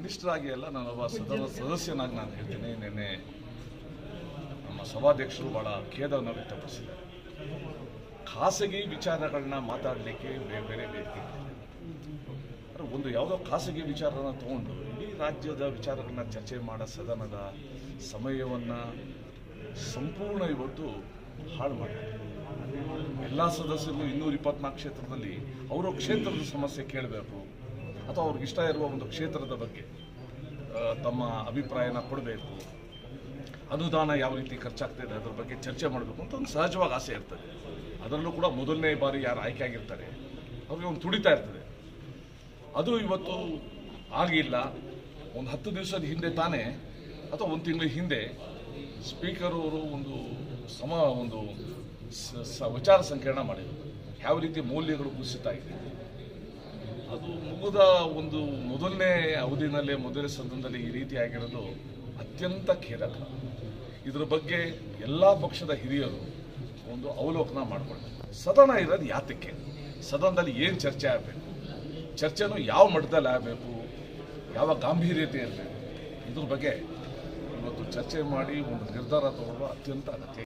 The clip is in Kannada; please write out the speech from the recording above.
ಮಿನಿಸ್ಟರ್ ಆಗಿ ಅಲ್ಲ ನಾನೊಬ್ಬ ಸದನ ಸದಸ್ಯನಾಗಿ ನಾನು ಹೇಳ್ತೀನಿ ನಿನ್ನೆ ನಮ್ಮ ಸಭಾಧ್ಯಕ್ಷರು ಬಹಳ ಖೇದವನ್ನು ವ್ಯಕ್ತಪಡಿಸಿದ್ದಾರೆ ಖಾಸಗಿ ವಿಚಾರಗಳನ್ನ ಮಾತಾಡಲಿಕ್ಕೆ ಬೇರೆ ಬೇರೆ ವೇದಿಕೆ ಇದೆ. ಅಂದ್ರೆ ಒಂದು ಯಾವುದೋ ಖಾಸಗಿ ವಿಚಾರನ ತಗೊಂಡು ಇಡೀ ರಾಜ್ಯದ ವಿಚಾರಗಳನ್ನ ಚರ್ಚೆ ಮಾಡೋ ಸದನದ ಸಮಯವನ್ನು ಸಂಪೂರ್ಣ ಇವತ್ತು ಹಾಳು ಮಾಡಿದ್ದಾರೆ ಎಲ್ಲ ಸದಸ್ಯರು ಇನ್ನೂರ ಇಪ್ಪತ್ನಾಲ್ಕು ಕ್ಷೇತ್ರದಲ್ಲಿ ಅವರ ಕ್ಷೇತ್ರದ ಸಮಸ್ಯೆ ಕೇಳಬೇಕು ಅಥವಾ ಅವ್ರಿಗೆ ಇಷ್ಟ ಇರುವ ಒಂದು ಕ್ಷೇತ್ರದ ಬಗ್ಗೆ ಆ, ತಮ್ಮ ಅಭಿಪ್ರಾಯನ ಕೊಡಬೇಕು ಅನುದಾನ ಯಾವ ರೀತಿ ಖರ್ಚಾಗ್ತಿದೆ ಅದ್ರ ಬಗ್ಗೆ ಚರ್ಚೆ ಮಾಡಬೇಕು ಅಂತ ಒಂದು ಸಹಜವಾಗಿ ಆಸೆ ಇರ್ತದೆ ಅದರಲ್ಲೂ ಕೂಡ ಮೊದಲನೇ ಬಾರಿ ಯಾರು ಆಯ್ಕೆ ಆಗಿರ್ತಾರೆ ಅವ್ರಿಗೆ ಒಂದು ತುಡಿತಾ ಇರ್ತದೆ ಅದು ಇವತ್ತು ಆಗಿಲ್ಲ ಒಂದು ಹತ್ತು ದಿವಸದ ಹಿಂದೆ ತಾನೇ ಅಥವಾ ಒಂದು ತಿಂಗಳ ಹಿಂದೆ ಸ್ಪೀಕರ್ ಅವರು ಒಂದು ಸಮ ಒಂದು ಸ- ಸ- ವಿಚಾರ ಸಂಕಿರಣ ಮಾಡಿದರು ಯಾವ ರೀತಿ ಮೌಲ್ಯಗಳು ಕುಸಿತಾ ಇದೆ ಅದು ಮುಗಿದ ಒಂದು ಮೊದಲನೇ ಅವಧಿನಲ್ಲೇ ಮೊದಲನೇ ಸದನದಲ್ಲಿ ಈ ರೀತಿ ಆಗಿರೋದು ಅತ್ಯಂತ ಖೇದಕ ಇದ್ರ ಬಗ್ಗೆ ಎಲ್ಲ ಪಕ್ಷದ ಹಿರಿಯರು ಒಂದು ಅವಲೋಕನ ಮಾಡಿಕೊಳ್ಬೇಕು ಸದನ ಇರೋದು ಯಾತಕ್ಕೆ ಸದನದಲ್ಲಿ ಏನು ಚರ್ಚೆ ಆಗಬೇಕು ಚರ್ಚೆನೂ ಯಾವ ಮಟ್ಟದಲ್ಲಿ ಆಗಬೇಕು ಯಾವ ಗಾಂಭೀರ್ಯತೆ ಇರಬೇಕು ಇದ್ರ ಬಗ್ಗೆ ಇವತ್ತು ಚರ್ಚೆ ಮಾಡಿ ಒಂದು ನಿರ್ಧಾರ ತಗೊಳ್ಳೋದು ಅತ್ಯಂತ ಅಗತ್ಯ